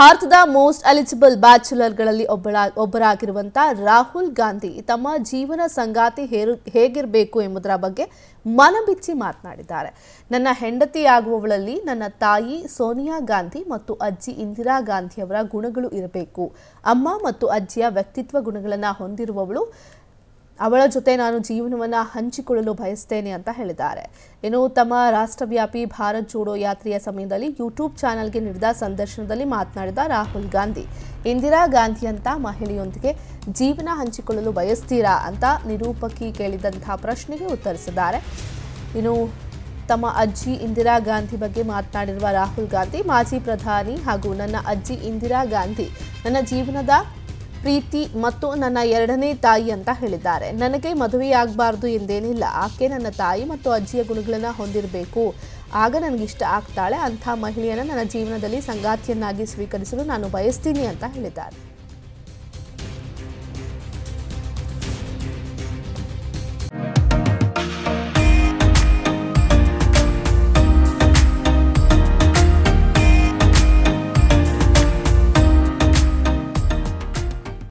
ಭಾರತದ most eligible ಬ್ಯಾಚುಲರ್ಗಳಲ್ಲಿ ಒಬ್ಬಳ ಒಬ್ಬರಾಗಿರುವಂಥ ರಾಹುಲ್ ಗಾಂಧಿ ತಮ್ಮ ಜೀವನ ಸಂಗಾತಿ ಹೇರು ಹೇಗಿರಬೇಕು ಎಂಬುದರ ಬಗ್ಗೆ ಮನಬಿಚ್ಚಿ ಮಾತನಾಡಿದ್ದಾರೆ ನನ್ನ ಹೆಂಡತಿಯಾಗುವವಳಲ್ಲಿ ನನ್ನ ತಾಯಿ ಸೋನಿಯಾ ಗಾಂಧಿ ಮತ್ತು ಅಜ್ಜಿ ಇಂದಿರಾ ಗಾಂಧಿಯವರ ಗುಣಗಳು ಇರಬೇಕು ಅಮ್ಮ ಮತ್ತು ಅಜ್ಜಿಯ ವ್ಯಕ್ತಿತ್ವ ಗುಣಗಳನ್ನು ಹೊಂದಿರುವವಳು ಅವಳ ಜೊತೆ ನಾನು ಜೀವನವನ್ನು ಹಂಚಿಕೊಳ್ಳಲು ಬಯಸ್ತೇನೆ ಅಂತ ಹೇಳಿದ್ದಾರೆ ಇನ್ನು ತಮ್ಮ ರಾಷ್ಟ್ರವ್ಯಾಪಿ ಭಾರತ್ ಜೋಡೋ ಯಾತ್ರೆಯ ಸಮಯದಲ್ಲಿ ಯೂಟ್ಯೂಬ್ ಚಾನೆಲ್ಗೆ ನೀಡಿದ ಸಂದರ್ಶನದಲ್ಲಿ ಮಾತನಾಡಿದ ರಾಹುಲ್ ಗಾಂಧಿ ಇಂದಿರಾ ಗಾಂಧಿಯಂತ ಮಹಿಳೆಯೊಂದಿಗೆ ಜೀವನ ಹಂಚಿಕೊಳ್ಳಲು ಬಯಸ್ತೀರಾ ಅಂತ ನಿರೂಪಕಿ ಕೇಳಿದಂತಹ ಪ್ರಶ್ನೆಗೆ ಉತ್ತರಿಸಿದ್ದಾರೆ ಇನ್ನು ತಮ್ಮ ಅಜ್ಜಿ ಇಂದಿರಾ ಗಾಂಧಿ ಬಗ್ಗೆ ಮಾತನಾಡಿರುವ ರಾಹುಲ್ ಗಾಂಧಿ ಮಾಜಿ ಪ್ರಧಾನಿ ಹಾಗೂ ನನ್ನ ಅಜ್ಜಿ ಇಂದಿರಾ ಗಾಂಧಿ ನನ್ನ ಜೀವನದ ಪ್ರೀತಿ ಮತ್ತು ನನ್ನ ಎರಡನೇ ತಾಯಿ ಅಂತ ಹೇಳಿದ್ದಾರೆ ನನಗೆ ಮದುವೆಯಾಗಬಾರ್ದು ಎಂದೇನಿಲ್ಲ ಆಕೆ ನನ್ನ ತಾಯಿ ಮತ್ತು ಅಜ್ಜಿಯ ಗುಣಗಳನ್ನು ಹೊಂದಿರಬೇಕು ಆಗ ನನಗಿಷ್ಟ ಆಗ್ತಾಳೆ ಅಂಥ ಮಹಿಳೆಯನ್ನು ನನ್ನ ಜೀವನದಲ್ಲಿ ಸಂಗಾತಿಯನ್ನಾಗಿ ಸ್ವೀಕರಿಸಲು ನಾನು ಬಯಸ್ತೀನಿ ಅಂತ ಹೇಳಿದ್ದಾರೆ